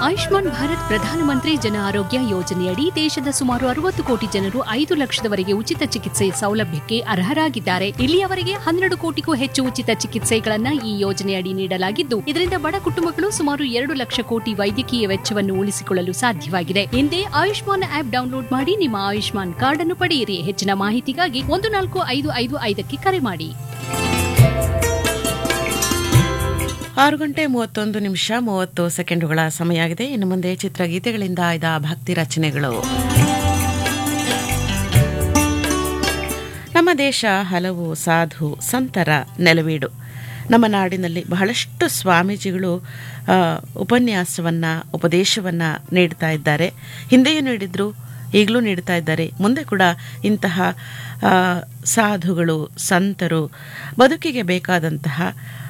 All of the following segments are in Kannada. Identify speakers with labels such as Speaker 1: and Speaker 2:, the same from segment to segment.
Speaker 1: ಆಯುಷ್ಮಾನ್ ಭಾರತ್ ಪ್ರಧಾನಮಂತ್ರಿ ಜನ ಆರೋಗ್ಯ ಯೋಜನೆಯಡಿ ದೇಶದ ಸುಮಾರು ಅರವತ್ತು ಕೋಟಿ ಜನರು ಐದು ಲಕ್ಷದವರೆಗೆ ಉಚಿತ ಚಿಕಿತ್ಸೆ ಸೌಲಭ್ಯಕ್ಕೆ ಅರ್ಹರಾಗಿದ್ದಾರೆ ಇಲ್ಲಿಯವರೆಗೆ ಹನ್ನೆರಡು ಕೋಟಿಗೂ ಹೆಚ್ಚು ಉಚಿತ ಚಿಕಿತ್ಸೆಗಳನ್ನ ಈ ಯೋಜನೆಯಡಿ ನೀಡಲಾಗಿದ್ದು ಇದರಿಂದ ಬಡ ಕುಟುಂಬಗಳು ಸುಮಾರು ಎರಡು ಲಕ್ಷ ಕೋಟಿ ವೈದ್ಯಕೀಯ ವೆಚ್ಚವನ್ನು ಉಳಿಸಿಕೊಳ್ಳಲು ಸಾಧ್ಯವಾಗಿದೆ ಹಿಂದೆ ಆಯುಷ್ಮಾನ್ ಆಪ್ ಡೌನ್ಲೋಡ್ ಮಾಡಿ ನಿಮ್ಮ ಆಯುಷ್ಮಾನ್ ಕಾರ್ಡ್ ಅನ್ನು ಪಡೆಯಿರಿ ಹೆಚ್ಚಿನ ಮಾಹಿತಿಗಾಗಿ ಒಂದು ನಾಲ್ಕು ಐದು ಐದು ಐದಕ್ಕೆ ಕರೆ ಮಾಡಿ
Speaker 2: ಆರು ಗಂಟೆ ಮೂವತ್ತೊಂದು ನಿಮಿಷ ಮೂವತ್ತು ಸೆಕೆಂಡುಗಳ ಸಮಯ ಆಗಿದೆ ಇನ್ನು ಮುಂದೆ ಚಿತ್ರಗೀತೆಗಳಿಂದ ಆಯ್ದ ಭಕ್ತಿ ರಚನೆಗಳು ನಮ್ಮ ದೇಶ ಹಲವು ಸಾಧು ಸಂತರ ನೆಲವೀಡು ನಮ್ಮ ನಾಡಿನಲ್ಲಿ ಬಹಳಷ್ಟು ಸ್ವಾಮೀಜಿಗಳು ಆ, ಉಪನ್ಯಾಸವನ್ನ ಉಪದೇಶವನ್ನ ನೀಡ್ತಾ ಇದ್ದಾರೆ ಹಿಂದೆಯೂ ನೀಡಿದ್ರು ಈಗಲೂ ನೀಡ್ತಾ ಇದ್ದಾರೆ ಮುಂದೆ ಕೂಡ ಇಂತಹ ಆ, ಸಾಧುಗಳು ಸಂತರು ಬದುಕಿಗೆ ಬೇಕಾದಂತಹ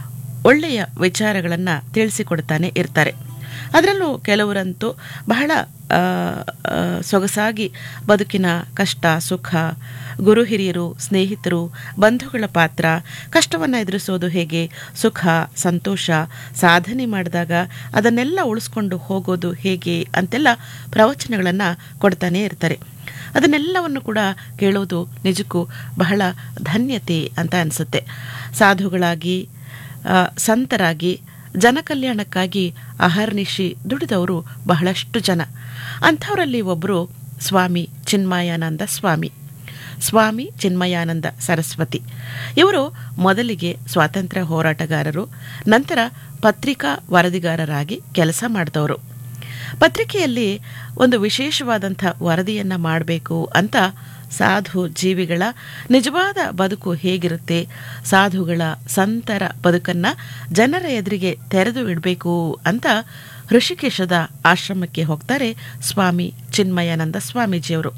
Speaker 2: ಒಳ್ಳೆಯ ವಿಚಾರಗಳನ್ನು ತಿಳಿಸಿಕೊಡ್ತಾನೆ ಇರ್ತಾರೆ ಅದರಲ್ಲೂ ಕೆಲವರಂತೂ ಬಹಳ ಆ, ಆ, ಸೊಗಸಾಗಿ ಬದುಕಿನ ಕಷ್ಟ ಸುಖ ಗುರು ಹಿರಿಯರು ಸ್ನೇಹಿತರು ಬಂಧುಗಳ ಪಾತ್ರ ಕಷ್ಟವನ್ನು ಎದುರಿಸೋದು ಹೇಗೆ ಸುಖ ಸಂತೋಷ ಸಾಧನೆ ಮಾಡಿದಾಗ ಅದನ್ನೆಲ್ಲ ಉಳಿಸ್ಕೊಂಡು ಹೋಗೋದು ಹೇಗೆ ಅಂತೆಲ್ಲ ಪ್ರವಚನಗಳನ್ನು ಕೊಡ್ತಾನೆ ಇರ್ತಾರೆ ಅದನ್ನೆಲ್ಲವನ್ನು ಕೂಡ ಕೇಳೋದು ನಿಜಕ್ಕೂ ಬಹಳ ಧನ್ಯತೆ ಅಂತ ಅನಿಸುತ್ತೆ ಸಾಧುಗಳಾಗಿ ಆ, ಸಂತರಾಗಿ ಜನಕಲ್ಯಾಣಕ್ಕಾಗಿ ಅಹರ್ನಿಶಿ ದುಡಿದವರು ಬಹಳಷ್ಟು ಜನ ಅಂಥವರಲ್ಲಿ ಒಬ್ಬರು ಸ್ವಾಮಿ ಚಿನ್ಮಯಾನಂದ ಸ್ವಾಮಿ ಸ್ವಾಮಿ ಚಿನ್ಮಯಾನಂದ ಸರಸ್ವತಿ ಇವರು ಮೊದಲಿಗೆ ಸ್ವಾತಂತ್ರ್ಯ ಹೋರಾಟಗಾರರು ನಂತರ ಪತ್ರಿಕಾ ವರದಿಗಾರರಾಗಿ ಕೆಲಸ ಮಾಡಿದವರು ಪತ್ರಿಕೆಯಲ್ಲಿ ಒಂದು ವಿಶೇಷವಾದಂಥ ವರದಿಯನ್ನ ಮಾಡಬೇಕು ಅಂತ ಸಾಧು ಜೀವಿಗಳ ನಿಜವಾದ ಬದುಕು ಹೇಗಿರುತ್ತೆ ಸಾಧುಗಳ ಸಂತರ ಬದುಕನ್ನ ಜನರ ಎದುರಿಗೆ ತೆರೆದು ಇಡಬೇಕು ಅಂತ ಋಷಿಕೇಶದ ಆಶ್ರಮಕ್ಕೆ ಹೋಗ್ತಾರೆ ಸ್ವಾಮಿ ಚಿನ್ಮಯಾನಂದ ಸ್ವಾಮೀಜಿಯವರು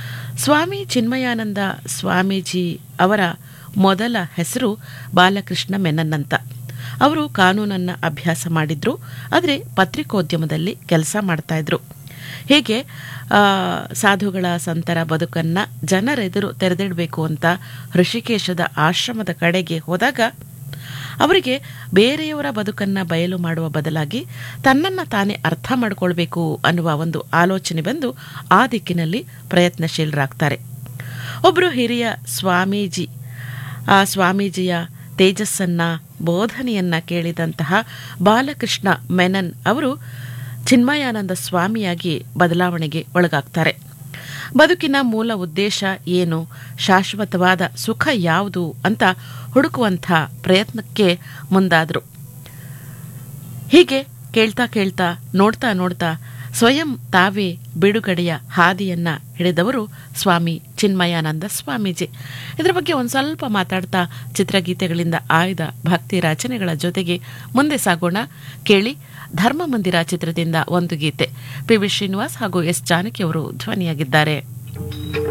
Speaker 2: ಸ್ವಾಮಿ ಚಿನ್ಮಯಾನಂದ ಸ್ವಾಮೀಜಿ ಅವರ ಮೊದಲ ಹೆಸರು ಬಾಲಕೃಷ್ಣ ಮೆನನ್ ಅಂತ ಅವರು ಕಾನೂನನ್ನ ಅಭ್ಯಾಸ ಮಾಡಿದ್ರು ಆದರೆ ಪತ್ರಿಕೋದ್ಯಮದಲ್ಲಿ ಕೆಲಸ ಮಾಡ್ತಾ ಇದ್ರು ಹೀಗೆ ಆ, ಸಾಧುಗಳ ಸಂತರ ಬದುಕನ್ನ ಜನರೆದುರು ತೆರೆದಿಡಬೇಕು ಅಂತ ಋಷಿಕೇಶದ ಆಶ್ರಮದ ಕಡೆಗೆ ಹೋದಾಗ ಅವರಿಗೆ ಬೇರೆಯವರ ಬದುಕನ್ನ ಬಯಲು ಮಾಡುವ ಬದಲಾಗಿ ತನ್ನನ್ನು ತಾನೇ ಅರ್ಥ ಮಾಡಿಕೊಳ್ಬೇಕು ಅನ್ನುವ ಒಂದು ಆಲೋಚನೆ ಬಂದು ಆ ದಿಕ್ಕಿನಲ್ಲಿ ಪ್ರಯತ್ನಶೀಲರಾಗ್ತಾರೆ ಒಬ್ಬರು ಹಿರಿಯ ಸ್ವಾಮೀಜಿ ಆ ಸ್ವಾಮೀಜಿಯ ತೇಜಸ್ಸನ್ನ ಬೋಧನೆಯನ್ನ ಕೇಳಿದಂತಹ ಬಾಲಕೃಷ್ಣ ಮೆನನ್ ಅವರು ಚಿನ್ಮಯಾನಂದ ಸ್ವಾಮಿಯಾಗಿ ಬದಲಾವಣೆಗೆ ಒಳಗಾಗ್ತಾರೆ ಬದುಕಿನ ಮೂಲ ಉದ್ದೇಶ ಏನು ಶಾಶ್ವತವಾದ ಸುಖ ಯಾವುದು ಅಂತ ಹುಡುಕುವಂಥ ಪ್ರಯತ್ನಕ್ಕೆ ಮುಂದಾದರು ಹೀಗೆ ಕೇಳ್ತಾ ಕೇಳ್ತಾ ನೋಡ್ತಾ ನೋಡ್ತಾ ಸ್ವಯಂ ತಾವೇ ಬಿಡುಗಡೆಯ ಹಾದಿಯನ್ನ ಹಿಡಿದವರು ಸ್ವಾಮಿ ಚಿನ್ಮಯಾನಂದ ಸ್ವಾಮೀಜಿ ಇದರ ಬಗ್ಗೆ ಒಂದು ಸ್ವಲ್ಪ ಮಾತಾಡ್ತಾ ಚಿತ್ರಗೀತೆಗಳಿಂದ ಆಯ್ದ ಭಕ್ತಿ ರಚನೆಗಳ ಜೊತೆಗೆ ಮುಂದೆ ಸಾಗೋಣ ಕೇಳಿ ಧರ್ಮ ಮಂದಿರ ಚಿತ್ರದಿಂದ ಒಂದು ಗೀತೆ ಪಿ ವಿ ಶ್ರೀನಿವಾಸ್ ಹಾಗೂ ಎಸ್ ಜಾನಕಿ ಅವರು ಧ್ವನಿಯಾಗಿದ್ದಾರೆ